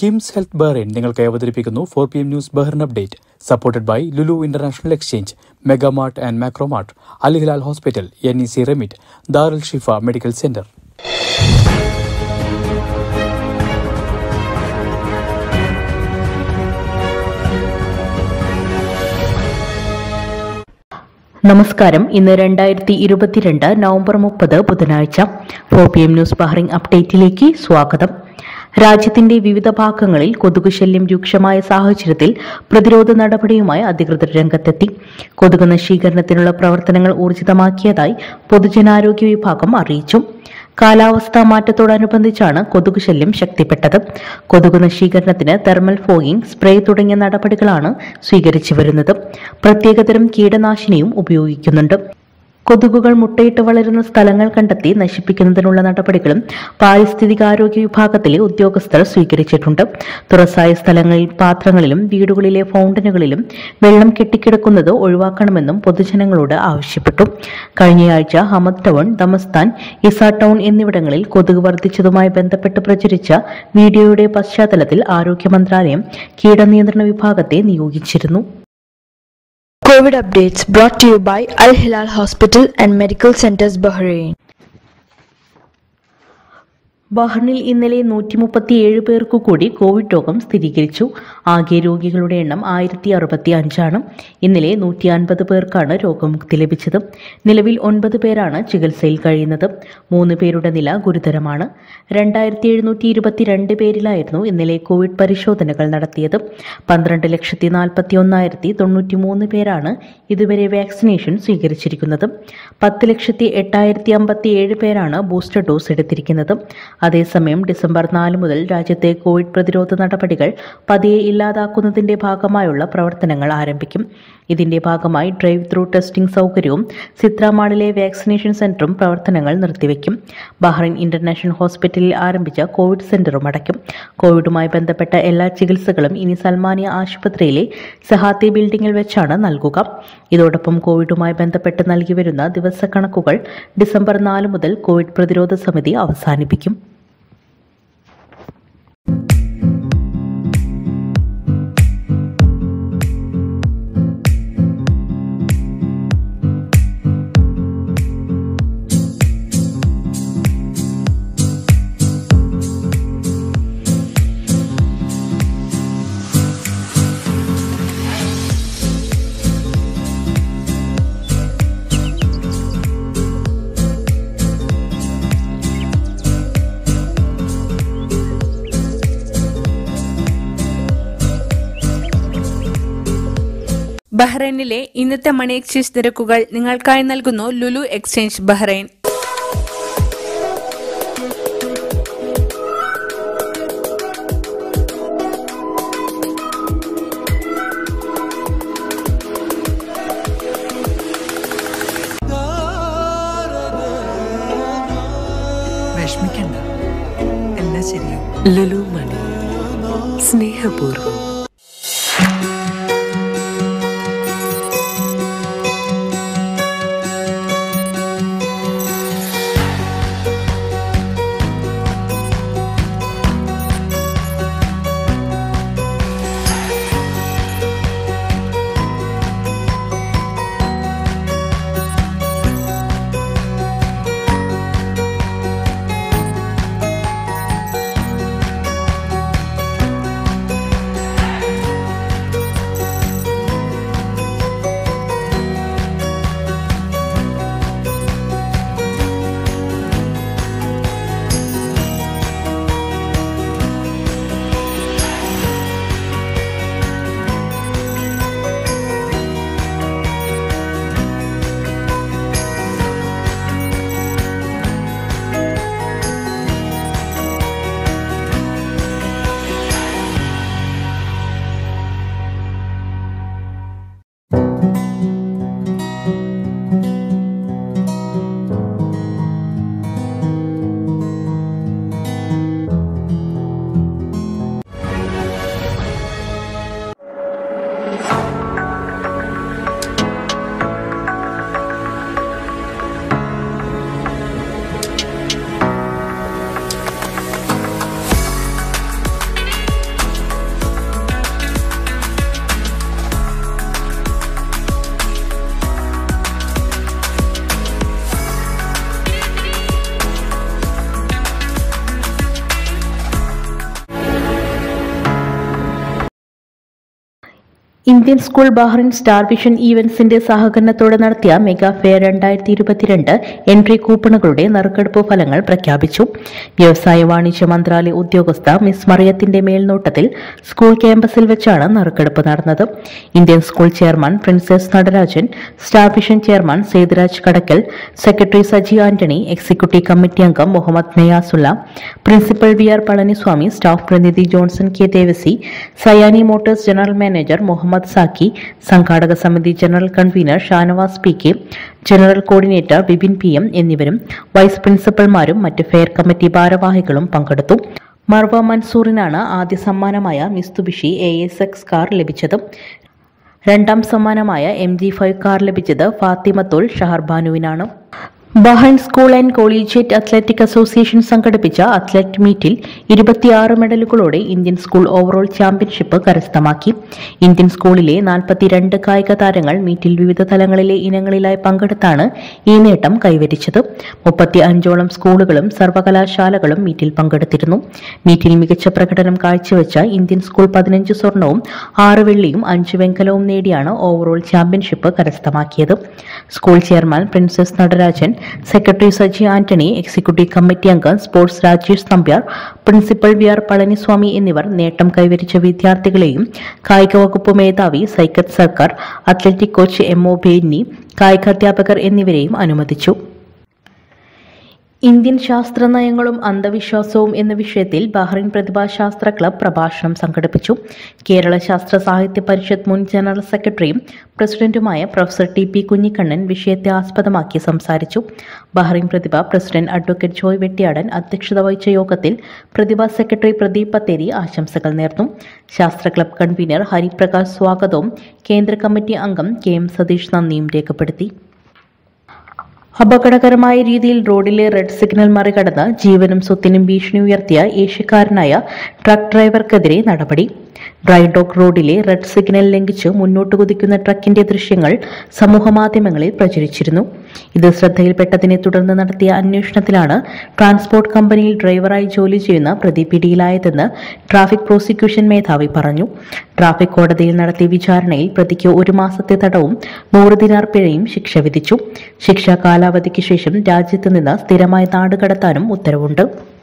KIMS health Bahrain നിങ്ങൾക്ക് അവതരിപ്പിക്കുന്നു four P M news Bahrain update supported by Lulu international exchange Megamart and മാക്രോമാർട്ട് അലിഹിലാൽ hospital N E C remit Darul Shifa medical centre നമസ്കാരം ഇന്ന് രണ്ടായിരത്തി ഇരുപത്തിരണ്ട് November മുപ്പത് ബുധനാഴ്ച four P M news Bahrain അപ്ഡേറ്റിലേക്ക് സ്വാഗതം രാജ്യത്തിന്റെ വിവിധ ഭാഗങ്ങളിൽ കൊതുക് ശല്യം രൂക്ഷമായ സാഹചര്യത്തിൽ പ്രതിരോധ നടപടിയുമായി അധികൃതർ രംഗത്തെത്തി കൊതുക് നശീകരണത്തിനുള്ള പ്രവർത്തനങ്ങൾ ഊർജിതമാക്കിയതായി പൊതുജനാരോഗ്യ വിഭാഗം അറിയിച്ചു കാലാവസ്ഥാ മാറ്റത്തോടനുബന്ധിച്ചാണ് കൊതുക് ശല്യം ശക്തിപ്പെട്ടത് കൊതുക് നശീകരണത്തിന് തെർമൽ ഫോഗിംഗ് സ്പ്രേ തുടങ്ങിയ നടപടികളാണ് സ്വീകരിച്ചു വരുന്നത് പ്രത്യേകതരം കീടനാശിനിയും ഉപയോഗിക്കുന്നുണ്ട് കൊതുകുകൾ മുട്ടയിട്ട് വളരുന്ന സ്ഥലങ്ങൾ കണ്ടെത്തി നശിപ്പിക്കുന്നതിനുള്ള നടപടികളും പാരിസ്ഥിതികാരോഗ്യ വിഭാഗത്തിലെ ഉദ്യോഗസ്ഥർ സ്വീകരിച്ചിട്ടുണ്ട് തുറസായ സ്ഥലങ്ങളിൽ പാത്രങ്ങളിലും വീടുകളിലെ ഫൗണ്ടനുകളിലും വെള്ളം കെട്ടിക്കിടക്കുന്നത് ഒഴിവാക്കണമെന്നും പൊതുജനങ്ങളോട് ആവശ്യപ്പെട്ടു കഴിഞ്ഞയാഴ്ച Hamad Town Damistan Isa Town എന്നിവിടങ്ങളിൽ കൊതുക് വർദ്ധിച്ചതുമായി ബന്ധപ്പെട്ട് പ്രചരിച്ച വീഡിയോയുടെ പശ്ചാത്തലത്തിൽ ആരോഗ്യ മന്ത്രാലയം കീടനിയന്ത്രണ വിഭാഗത്തെ നിയോഗിച്ചിരുന്നു COVID updates brought to you by Al Hilal Hospital and Medical Centers Bahrain. ബഹ്റിനിൽ ഇന്നലെ നൂറ്റി മുപ്പത്തിയേഴ് പേർക്കു കൂടി കോവിഡ് രോഗം സ്ഥിരീകരിച്ചു ആകെ രോഗികളുടെ എണ്ണം ആയിരത്തി അറുപത്തി അഞ്ചാണ് ഇന്നലെ നൂറ്റി അൻപത് പേർക്കാണ് രോഗമുക്തി ലഭിച്ചത് നിലവിൽ ഒൻപത് പേരാണ് ചികിത്സയിൽ കഴിയുന്നത് മൂന്ന് പേരുടെ നില ഗുരുതരമാണ് രണ്ടായിരത്തി എഴുന്നൂറ്റി ഇരുപത്തിരണ്ട് പേരിലായിരുന്നു ഇന്നലെ കോവിഡ് പരിശോധനകൾ നടത്തിയത് പന്ത്രണ്ട് ലക്ഷത്തി നാൽപ്പത്തി ഒന്നായിരത്തി തൊണ്ണൂറ്റി മൂന്ന് പേരാണ് ഇതുവരെ വാക്സിനേഷൻ സ്വീകരിച്ചിരിക്കുന്നത് പത്ത് ലക്ഷത്തി എട്ടായിരത്തി അമ്പത്തി ഏഴ് പേരാണ് ബൂസ്റ്റർ ഡോസ് എടുത്തിരിക്കുന്നത് അതേസമയം ഡിസംബർ നാല് മുതൽ രാജ്യത്തെ കോവിഡ് പ്രതിരോധ നടപടികൾ പതിയെ ഇല്ലാതാക്കുന്നതിന്റെ ഭാഗമായുള്ള പ്രവർത്തനങ്ങൾ ആരംഭിക്കും ഇതിന്റെ ഭാഗമായി ഡ്രൈവ് ത്രൂ ടെസ്റ്റിംഗ് സൗകര്യവും സിത്രാമാളിലെ വാക്സിനേഷൻ സെന്ററും പ്രവർത്തനങ്ങൾ നിർത്തിവെക്കും ബഹ്റൈൻ ഇന്റർനാഷണൽ ഹോസ്പിറ്റലിൽ ആരംഭിച്ച കോവിഡ് സെന്ററും അടയ്ക്കും കോവിഡുമായി ബന്ധപ്പെട്ട എല്ലാ ചികിത്സകളും ഇനി സൽമാനിയ ആശുപത്രിയിലെ സഹാത്തി ബിൽഡിംഗിൽ വെച്ചാണ് നൽകുക ഇതോടൊപ്പം കോവിഡുമായി ബന്ധപ്പെട്ട് നൽകി വരുന്ന ദിവസക്കണക്കുകൾ ഡിസംബർ നാല് മുതൽ കോവിഡ് പ്രതിരോധ സമിതി അവസാനിപ്പിക്കും ബഹ്റൈനിലെ ഇന്നത്തെ മണി എക്സ്ചേഞ്ച് നിരക്കുകൾ നിങ്ങൾക്കായി നൽകുന്നു ലുലു എക്സ്ചേഞ്ച് ബഹ്റൈൻ വിഷമിക്കണ്ട എല്ലാം ശരിയാവും ലുലു മണി സ്നേഹപൂർവ്വം Indian school Bahrain Star Vision ഈവൻസിന്റെ സഹകരണത്തോടെ നടത്തിയ മെഗാ ഫെയർ രണ്ടായിരത്തി ഇരുപത്തിരണ്ട് എൻട്രി കൂപ്പണുകളുടെ നറുക്കെടുപ്പ് ഫലങ്ങൾ പ്രഖ്യാപിച്ചു വ്യവസായ വാണിജ്യ മന്ത്രാലയ ഉദ്യോഗസ്ഥ മിസ് മറിയത്തിന്റെ മേൽനോട്ടത്തിൽ സ്കൂൾ ക്യാമ്പസിൽ വെച്ചാണ് നറുക്കെടുപ്പ് നടന്നത് Indian school chairman Prince S Natarajan Star Vision chairman Sethuraj Kadakkal secretary Saji Antony executive committee അംഗം Muhammad Nayasulla principal V R Palaniswamy staff പ്രതിനിധി Johnson K Devasy Sayani motors general manager Muhammad Zaki സംഘാടക സമിതി general convener Shanavas P K general coordinator Vipin P M എന്നിവരും വൈസ് പ്രിൻസിപ്പൽമാരും മറ്റ് ഫെയർ കമ്മിറ്റി ഭാരവാഹികളും പങ്കെടുത്തു മർവ മൻസൂറിനാണ് ആദ്യ സമ്മാനമായ Mitsubishi A S X car ലഭിച്ചത് രണ്ടാം സമ്മാനമായ എം ജി ഫൈവ് കാർ ലഭിച്ചത് ഫാത്തിമത്തുൽ ഷഹർബാനുവിനാണ് Bahrain school and collegiate athletic association സംഘടിപ്പിച്ച അത്ലറ്റ് മീറ്റിൽ ഇരുപത്തിയാറ് മെഡലുകളോടെ ഇന്ത്യൻ സ്കൂൾ ഓവറോൾ ചാമ്പ്യൻഷിപ്പ് കരസ്ഥമാക്കി ഇന്ത്യൻ സ്കൂളിലെ നാൽപ്പത്തിരണ്ട് കായിക താരങ്ങൾ മീറ്റിൽ വിവിധ തലങ്ങളിലെ ഇനങ്ങളിലായി പങ്കെടുത്താണ് ഈ നേട്ടം കൈവരിച്ചത് മുപ്പത്തി അഞ്ചോളം സ്കൂളുകളും സർവകലാശാലകളും മീറ്റിൽ പങ്കെടുത്തിരുന്നു മീറ്റിൽ മികച്ച പ്രകടനം കാഴ്ചവെച്ച ഇന്ത്യൻ സ്കൂൾ പതിനഞ്ച് സ്വർണവും ആറ് വെള്ളിയും അഞ്ച് വെങ്കലവും നേടിയാണ് ഓവറോൾ ചാമ്പ്യൻഷിപ്പ് കരസ്ഥമാക്കിയത് school chairman Prince S Natarajan secretary Saji Antony executive committee അംഗം sports Rajesh Nambiar principal V R Palaniswamy എന്നിവർ നേട്ടം കൈവരിച്ച വിദ്യാർത്ഥികളെയും കായിക വകുപ്പ് മേധാവി Saikat Sarkar athletic coach M O Benny കായികാധ്യാപകർ എന്നിവരെയും അനുമതിച്ചു ഇന്ത്യൻ ശാസ്ത്ര നയങ്ങളും അന്ധവിശ്വാസവും എന്ന വിഷയത്തിൽ ബഹ്റിൻ പ്രതിഭാശാസ്ത്ര ക്ലബ് പ്രഭാഷണം സംഘടിപ്പിച്ചു കേരള ശാസ്ത്ര സാഹിത്യ പരിഷത്ത് മുൻ ജനറൽ സെക്രട്ടറിയും പ്രസിഡന്റുമായ പ്രൊഫസർ ടി പി കുഞ്ഞിക്കണ്ണൻ വിഷയത്തെ ആസ്പദമാക്കി സംസാരിച്ചു Bahrain Prathibha president advocate Joy Vettiyadan അധ്യക്ഷത വഹിച്ച യോഗത്തിൽ പ്രതിഭ സെക്രട്ടറി പ്രദീപ് പത്തേരി ആശംസകൾ നേർന്നു ശാസ്ത്ര ക്ലബ് കൺവീനർ ഹരിപ്രകാശ് സ്വാഗതവും കേന്ദ്ര കമ്മിറ്റി അംഗം കെ എം സതീഷ് നന്ദിയും രേഖപ്പെടുത്തി അപകടകരമായ രീതിയിൽ റോഡിലെ റെഡ് സിഗ്നൽ മറികടന്ന് ജീവനും സ്വത്തിനും ഭീഷണി ഉയർത്തിയ ഏഷ്യക്കാരനായ ട്രക്ക് ഡ്രൈവർക്കെതിരെ നടപടി ഡ്രൈഡോക്ക് റോഡിലെ റെഡ് സിഗ്നൽ ലംഘിച്ച് മുന്നോട്ട് കുതിക്കുന്ന ട്രക്കിന്റെ ദൃശ്യങ്ങൾ സമൂഹമാധ്യമങ്ങളിൽ പ്രചരിച്ചിരുന്നു ഇത് ശ്രദ്ധയിൽപ്പെട്ടതിനെ തുടർന്ന് നടത്തിയ അന്വേഷണത്തിലാണ് ട്രാൻസ്പോർട്ട് കമ്പനിയിൽ ഡ്രൈവറായി ജോലി ചെയ്യുന്ന പ്രതി പിടിയിലായതെന്ന് ട്രാഫിക് പ്രോസിക്യൂഷൻ മേധാവി പറഞ്ഞു ട്രാഫിക് കോടതിയിൽ നടത്തിയ വിചാരണയിൽ പ്രതിക്ക് ഒരു മാസത്തെ തടവും നൂറ് ദിനാർ പിഴയും ശിക്ഷ വിധിച്ചു ശിക്ഷാ കാലാവധിക്ക് ശേഷം രാജ്യത്ത് നിന്ന് സ്ഥിരമായി നാടുകടത്താനും ഉത്തരവുണ്ട്